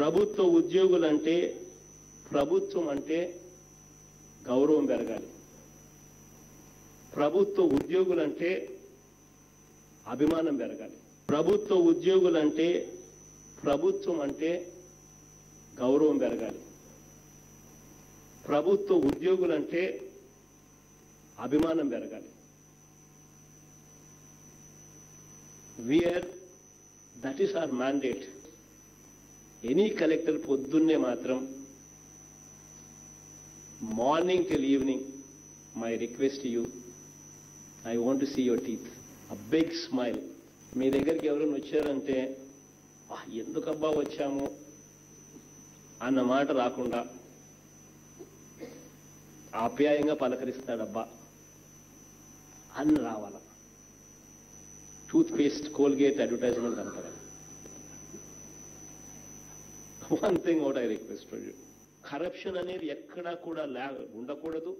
ప్రభుత్వ ఉద్యోగులంటే ప్రభుత్వం అంటే గౌరవం పెరగాలి ప్రభుత్వ ఉద్యోగులంటే అభిమానం పెరగాలి ప్రభుత్వ ఉద్యోగులంటే ప్రభుత్వం అంటే గౌరవం పెరగాలి ప్రభుత్వ ఉద్యోగులంటే అభిమానం పెరగాలి we are that is our mandate any collector పొద్దున్నే మాత్రం morning till evening my request you I want see your teeth a big smile మీ దగ్గరికి ఎవరైనా వచ్చారంటే "ఆ, ఎందుకబ్బా వచ్చాము అన్న మాట రాకుండా ఆప్యాయంగా పలకరిస్తాడబ్బా అని రావాల టూత్ పేస్ట్ కోల్గేట్ అడ్వర్టైజ్మెంట్ అంటారు one thing what I request you corruption అనేది ఎక్కడా కూడా లే ఉండకూడదు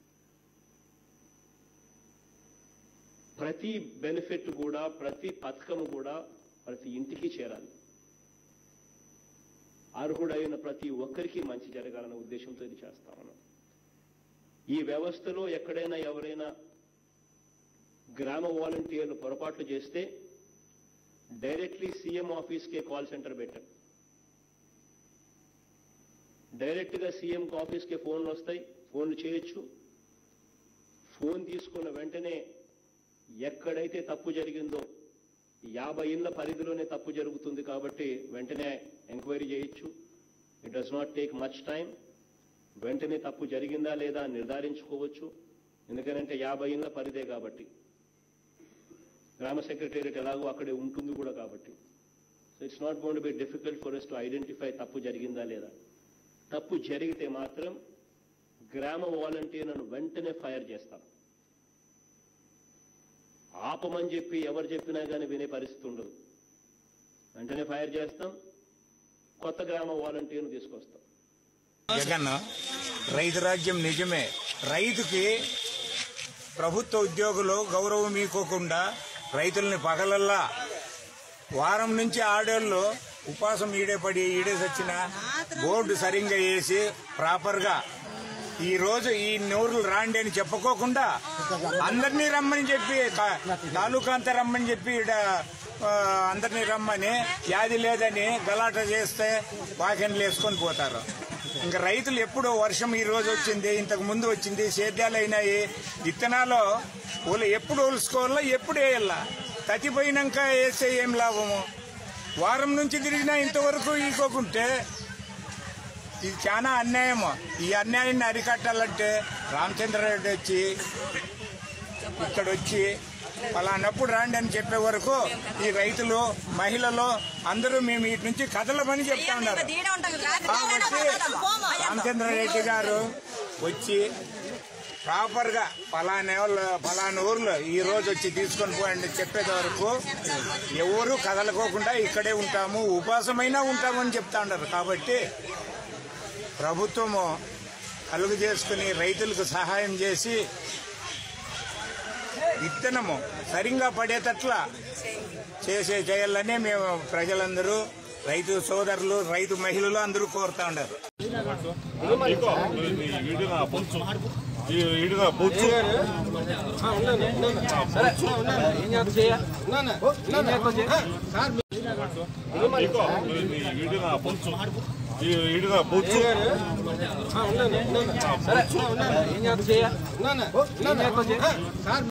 ప్రతి బెనిఫిట్ కూడా ప్రతి పథకం కూడా ప్రతి ఇంటికి చేరాలి అర్హుడైన ప్రతి ఒక్కరికి మంచి జరగాలనే ఉద్దేశంతో ఇది చేస్తా ఉన్నాం ఈ వ్యవస్థలో ఎక్కడైనా ఎవరైనా గ్రామ వాలంటీర్లు పొరపాట్లు చేస్తే డైరెక్ట్లీ సీఎం ఆఫీస్కే కాల్ సెంటర్ పెట్టాం డైరెక్ట్ గా సీఎం ఆఫీస్కే ఫోన్లు వస్తాయి ఫోన్లు చేయొచ్చు ఫోన్ తీసుకున్న వెంటనే ఎక్కడైతే తప్పు జరిగిందో యాభై ఇళ్ల పరిధిలోనే తప్పు జరుగుతుంది కాబట్టి వెంటనే ఎంక్వైరీ చేయొచ్చు it does not take much time వెంటనే తప్పు జరిగిందా లేదా అని నిర్ధారించుకోవచ్చు ఎందుకంటే యాభై ఇళ్ల పరిధే కాబట్టి గ్రామ సెక్రటేరియట్ ఎలాగో అక్కడే ఉంటుంది కూడా కాబట్టి so it's not gonna be difficult for us to identify తప్పు జరిగిందా లేదా తప్పు జరిగితే మాత్రం గ్రామ వాలంటీర్లను వెంటనే ఫైర్ చేస్తాం ఆపమని చెప్పి ఎవరు చెప్పినా కానీ వినే పరిస్థితి ఉండదు వెంటనే ఫైర్ చేస్తాం కొత్త గ్రామ వాలంటీర్ను తీసుకొస్తాం జగన్ రైతు రాజ్యం నిజమే రైతుకి ప్రభుత్వ ఉద్యోగులు గౌరవం ఇవ్వకుండా రైతుల్ని పగలల్లా వారం నుంచి ఆడేళ్ళు ఉపాసం ఈడేపడి ఈడేసొచ్చిన బోర్డు సరిగ్గా వేసి ప్రాపర్గా ఈ రోజు ఈ నోరులు రాండి అని చెప్పుకోకుండా అందరినీ రమ్మని చెప్పి కా- తాలూకా అంతా రమ్మని చెప్పి ఈడ ఆ, అందరినీ రమ్మని వ్యాధి లేదని గలాట చేస్తే వాకెన్లు వేసుకొని పోతారు ఇంకా రైతులు ఎప్పుడు వర్షం ఈ రోజు వచ్చింది ఇంతకు ముందు వచ్చింది సేద్యాలు అయినాయి విత్తనాలు వాళ్ళు ఎప్పుడు ఒలుసుకోవాలా ఎప్పుడు వేయాలా తగ్గిపోయినాక వేస్తే ఏం లాభము వారం నుంచి తిరిగినా ఇంతవరకు ఈకోకుంటే ఇది చాలా అన్యాయము ఈ అన్యాయాన్ని అరికట్టాలంటే రామచంద్రారెడ్డి వచ్చి ఇక్కడ వచ్చి పలానప్పుడు రాండి అని చెప్పే వరకు ఈ రైతులు మహిళలు అందరూ మేము వీటి నుంచి కదలమని చెప్తా ఉన్నారు కాబట్టి రామచంద్రారెడ్డి గారు వచ్చి ప్రాపర్ గా పలానా వాళ్ళు పలానా ఊర్లో ఈ రోజు వచ్చి తీసుకొని పోయండి చెప్పేది వరకు ఎవరు కదలకోకుండా ఇక్కడే ఉంటాము ఉపాసమైనా ఉంటామని చెప్తా ఉన్నారు కాబట్టి ప్రభుత్వము కలుగు చేసుకుని రైతులకు సహాయం చేసి విత్తనము సరిగ్గా పడేటట్ల చేసే చేయాలని మేము ప్రజలందరూ రైతు సోదరులు రైతు మహిళలు అందరూ కోరుతా ఉన్నారు ఇగో ఈ వీడియో పొచ్చు ఈ వీడియో పొచ్చు ఇగో ఈ వీడియో పొచ్చు ఈ వీడియో పొచ్చు ఏం చేయాలి